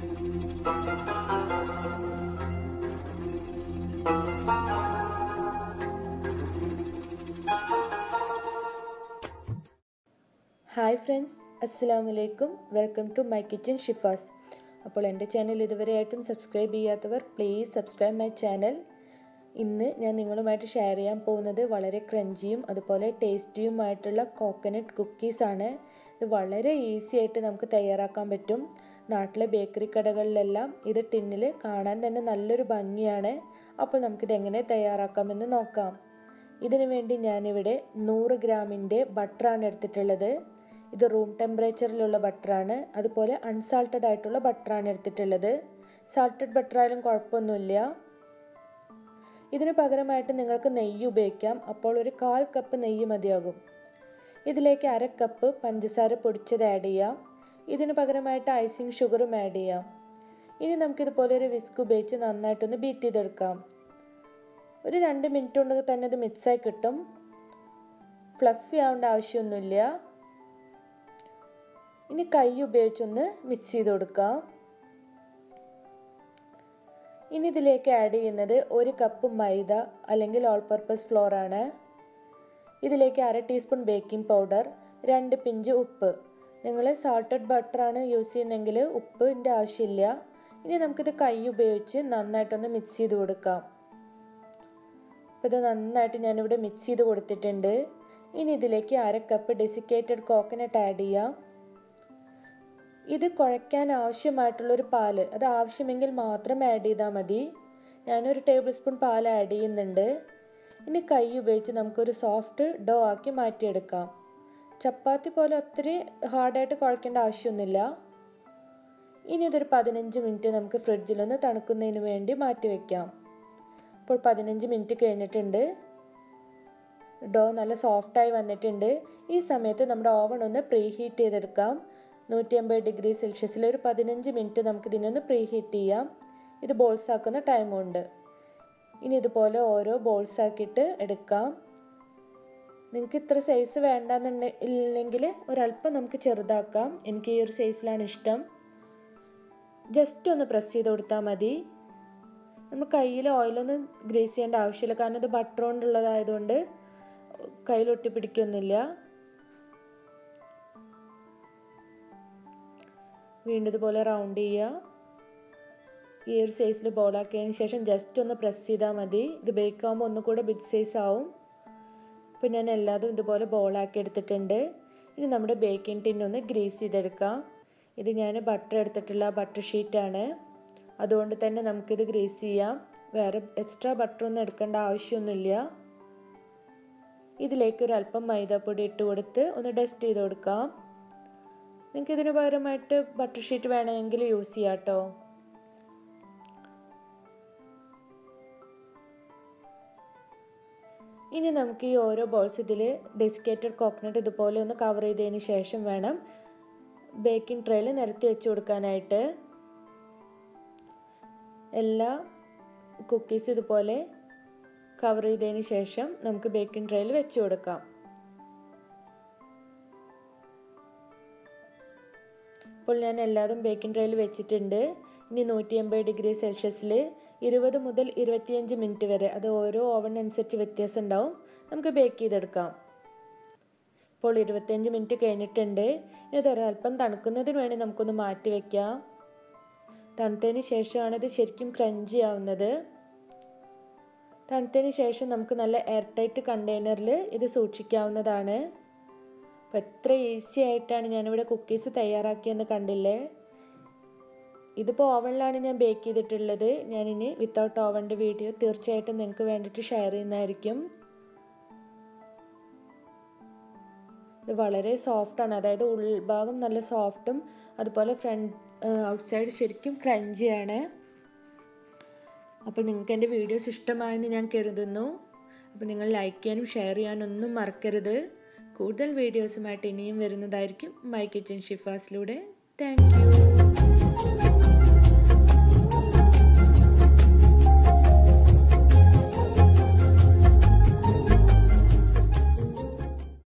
hi friends അസ്സാം വലൈക്കും welcome to my kitchen Shifas അപ്പോൾ എൻ്റെ ചാനൽ ഇതുവരെയായിട്ടും സബ്സ്ക്രൈബ് ചെയ്യാത്തവർ പ്ലീസ് സബ്സ്ക്രൈബ് മൈ ചാനൽ ഇന്ന് ഞാൻ നിങ്ങളുമായിട്ട് ഷെയർ ചെയ്യാൻ പോകുന്നത് വളരെ ക്രഞ്ചിയും അതുപോലെ ടേസ്റ്റിയുമായിട്ടുള്ള കോക്കനട്ട് കുക്കീസാണ് ഇത് വളരെ ഈസി ആയിട്ട് നമുക്ക് തയ്യാറാക്കാൻ പറ്റും നാട്ടിലെ ബേക്കറി കടകളിലെല്ലാം ഇത് ടിന്നിൽ കാണാൻ തന്നെ നല്ലൊരു ഭംഗിയാണ് അപ്പോൾ നമുക്കിത് എങ്ങനെ തയ്യാറാക്കാമെന്ന് നോക്കാം ഇതിനു വേണ്ടി ഞാനിവിടെ നൂറ് ഗ്രാമിൻ്റെ ബട്ടറാണ് എടുത്തിട്ടുള്ളത് ഇത് റൂം ടെമ്പറേച്ചറിലുള്ള ബട്ടറാണ് അതുപോലെ അൺസാൾട്ടഡ് ആയിട്ടുള്ള ബട്ടറാണ് എടുത്തിട്ടുള്ളത് സാൾട്ടഡ് ബട്ടറായാലും കുഴപ്പമൊന്നുമില്ല ഇതിന് പകരമായിട്ട് നിങ്ങൾക്ക് നെയ്യ് ഉപയോഗിക്കാം അപ്പോൾ ഒരു കാൽ കപ്പ് നെയ്യ് മതിയാകും ഇതിലേക്ക് അര കപ്പ് പഞ്ചസാര പൊടിച്ചത് ആഡ് ചെയ്യാം ഇതിന് പകരമായിട്ട് ഐസിങ് ഷുഗറും ആഡ് ചെയ്യാം ഇനി നമുക്കിതുപോലെ ഒരു വിസ്ക് ഉപയോഗിച്ച് നന്നായിട്ടൊന്ന് ബീറ്റ് ചെയ്തെടുക്കാം ഒരു രണ്ട് മിനിറ്റ് കൊണ്ട് തന്നെ ഇത് മിക്സായി കിട്ടും ഫ്ലഫി ആവേണ്ട ആവശ്യമൊന്നുമില്ല ഇനി കൈ ഉപയോഗിച്ചൊന്ന് മിക്സ് ചെയ്ത് കൊടുക്കാം ഇനി ഇതിലേക്ക് ആഡ് ചെയ്യുന്നത് ഒരു കപ്പ് മൈദ അല്ലെങ്കിൽ ഓൾ പർപ്പസ് ഫ്ലോർ ആണ് ഇതിലേക്ക് അര ടീസ്പൂൺ ബേക്കിംഗ് പൗഡർ രണ്ട് പിഞ്ച് ഉപ്പ് നിങ്ങൾ സാൾട്ടഡ് ബട്ടറാണ് യൂസ് ചെയ്യുന്നതെങ്കിൽ ഉപ്പിൻ്റെ ആവശ്യമില്ല ഇനി നമുക്കിത് കൈ ഉപയോഗിച്ച് നന്നായിട്ടൊന്ന് മിക്സ് ചെയ്ത് കൊടുക്കാം അപ്പോൾ ഇത് നന്നായിട്ട് ഞാനിവിടെ മിക്സ് ചെയ്ത് കൊടുത്തിട്ടുണ്ട് ഇനി ഇതിലേക്ക് അര കപ്പ് ഡെസിക്കേറ്റഡ് കോക്കനട്ട് ആഡ് ചെയ്യാം ഇത് കുഴയ്ക്കാൻ ആവശ്യമായിട്ടുള്ളൊരു പാല് അത് ആവശ്യമെങ്കിൽ മാത്രം ആഡ് ചെയ്താൽ മതി ഞാനൊരു ടേബിൾ സ്പൂൺ പാൽ ആഡ് ചെയ്യുന്നുണ്ട് ഇനി കൈ ഉപയോഗിച്ച് നമുക്കൊരു സോഫ്റ്റ് ഡോ ആക്കി മാറ്റിയെടുക്കാം ചപ്പാത്തി പോലെ ഒത്തിരി ഹാർഡായിട്ട് കുഴക്കേണ്ട ആവശ്യമൊന്നുമില്ല ഇനി ഇതൊരു പതിനഞ്ച് മിനിറ്റ് നമുക്ക് ഫ്രിഡ്ജിലൊന്ന് തണുക്കുന്നതിന് വേണ്ടി മാറ്റി വയ്ക്കാം ഇപ്പോൾ പതിനഞ്ച് മിനിറ്റ് കഴിഞ്ഞിട്ടുണ്ട് ഡോ നല്ല സോഫ്റ്റായി വന്നിട്ടുണ്ട് ഈ സമയത്ത് നമ്മുടെ ഓവൺ ഒന്ന് പ്രീ ഹീറ്റ് ചെയ്തെടുക്കാം നൂറ്റി അമ്പത് ഡിഗ്രി സെൽഷ്യസിൽ ഒരു പതിനഞ്ച് മിനിറ്റ് നമുക്ക് ഇതിനൊന്ന് പ്രീ ഹീറ്റ് ചെയ്യാം ഇത് ബോൾസ് ആക്കുന്ന ടൈമുണ്ട് ഇനി ഇതുപോലെ ഓരോ ബോൾസ് ആക്കിയിട്ട് എടുക്കാം നിങ്ങൾക്ക് ഇത്ര സൈസ് വേണ്ടെന്നുണ്ടെ ഇല്ലെങ്കിൽ ഒരല്പം നമുക്ക് ചെറുതാക്കാം എനിക്ക് ഈ ഒരു സൈസിലാണ് ഇഷ്ടം ജസ്റ്റ് ഒന്ന് പ്രസ് ചെയ്ത് കൊടുത്താൽ മതി നമ്മൾ കയ്യിൽ ഓയിലൊന്നും ഗ്രേസ് ചെയ്യേണ്ട ആവശ്യമില്ല കാരണം ഇത് ബട്ടർ കൊണ്ടുള്ളതായതുകൊണ്ട് കയ്യിൽ ഒട്ടിപ്പിടിക്കൊന്നുമില്ല വീണ്ടും ഇതുപോലെ റൗണ്ട് ചെയ്യുക ഈ ഒരു സൈസിൽ ബോളാക്കിയതിന് ശേഷം ജസ്റ്റ് ഒന്ന് പ്രസ് ചെയ്താൽ മതി ഇത് ബേക്ക് ആകുമ്പോൾ ഒന്നുകൂടെ ബിഗ് സൈസ് ആവും അപ്പോൾ ഞാൻ എല്ലാതും ഇതുപോലെ ബോളാക്കി എടുത്തിട്ടുണ്ട് ഇനി നമ്മുടെ ബേക്കിംഗ് ടിന്നൊന്ന് ഗ്രീസ് ചെയ്തെടുക്കാം ഇത് ഞാൻ ബട്ടർ എടുത്തിട്ടുള്ള ബട്ടർ ഷീറ്റാണ് അതുകൊണ്ട് തന്നെ നമുക്കിത് ഗ്രീസ് ചെയ്യാം വേറെ എക്സ്ട്രാ ബട്ടറൊന്നും എടുക്കേണ്ട ആവശ്യമൊന്നുമില്ല ഇതിലേക്ക് ഒരു അല്പം മൈദാപ്പൊടി ഇട്ട് കൊടുത്ത് ഒന്ന് ഡസ്റ്റ് ചെയ്ത് കൊടുക്കാം നിങ്ങൾക്ക് ഇതിന് പകരമായിട്ട് ബട്ടർ ഷീറ്റ് വേണമെങ്കിൽ യൂസ് ചെയ്യാം കേട്ടോ ഇനി നമുക്ക് ഈ ഓരോ ബോൾസ് ഇതിൽ ഡെസിക്കേറ്റഡ് കോക്കനട്ട് ഇതുപോലെ ഒന്ന് കവർ ചെയ്തതിന് ശേഷം വേണം ബേക്കിംഗ് ട്രേയിൽ നിരത്തി വെച്ച് കൊടുക്കാനായിട്ട് എല്ലാ കുക്കീസ് ഇതുപോലെ കവർ ചെയ്തതിന് ശേഷം നമുക്ക് ബേക്കിംഗ് ട്രേയിൽ വെച്ച് കൊടുക്കാം ഇപ്പോൾ ഞാൻ എല്ലാതും ബേക്കിംഗ് ട്രേയിൽ വെച്ചിട്ടുണ്ട് ഇനി നൂറ്റി എൺപത് ഡിഗ്രി സെൽഷ്യസിൽ ഇരുപത് മുതൽ ഇരുപത്തിയഞ്ച് മിനിറ്റ് വരെ അത് ഓരോ ഓവൻ അനുസരിച്ച് വ്യത്യാസം ഉണ്ടാവും നമുക്ക് ബേക്ക് ചെയ്തെടുക്കാം ഇപ്പോൾ ഇരുപത്തിയഞ്ച് മിനിറ്റ് കഴിഞ്ഞിട്ടുണ്ട് ഇനി ഇത് ഒരല്പം തണുക്കുന്നതിന് വേണ്ടി നമുക്കൊന്ന് മാറ്റി വയ്ക്കാം തണുത്തതിന് ശേഷമാണ് ഇത് ശരിക്കും ക്രഞ്ചി ആവുന്നത് തണുത്തതിന് ശേഷം നമുക്ക് നല്ല എയർ ടൈറ്റ് കണ്ടെയ്നറിൽ ഇത് സൂക്ഷിക്കാവുന്നതാണ് അപ്പോൾ എത്ര ഈസി ആയിട്ടാണ് ഞാനിവിടെ കുക്കീസ് തയ്യാറാക്കിയെന്ന് കണ്ടില്ലേ ഇതിപ്പോൾ ഓവനിലാണ് ഞാൻ ബേക്ക് ചെയ്തിട്ടുള്ളത് ഞാനിനി വിത്തൗട്ട് ഓവൻ്റെ വീഡിയോ തീർച്ചയായിട്ടും നിങ്ങൾക്ക് വേണ്ടിയിട്ട് ഷെയർ ചെയ്യുന്നതായിരിക്കും ഇത് വളരെ സോഫ്റ്റാണ് അതായത് ഉൾഭാഗം നല്ല സോഫ്റ്റും അതുപോലെ ഫ്രണ്ട് ഔട്ട്സൈഡ് ശരിക്കും ക്രഞ്ചിയാണ് അപ്പോൾ നിങ്ങൾക്ക് എൻ്റെ വീഡിയോസ് ഇഷ്ടമായെന്ന് ഞാൻ കരുതുന്നു അപ്പോൾ നിങ്ങൾ ലൈക്ക് ചെയ്യാനും ഷെയർ ചെയ്യാനും ഒന്നും മറക്കരുത് കൂടുതൽ വീഡിയോസുമായിട്ട് ഇനിയും വരുന്നതായിരിക്കും മൈ കിച്ചൻ ഷിഫാസിലൂടെ താങ്ക് യു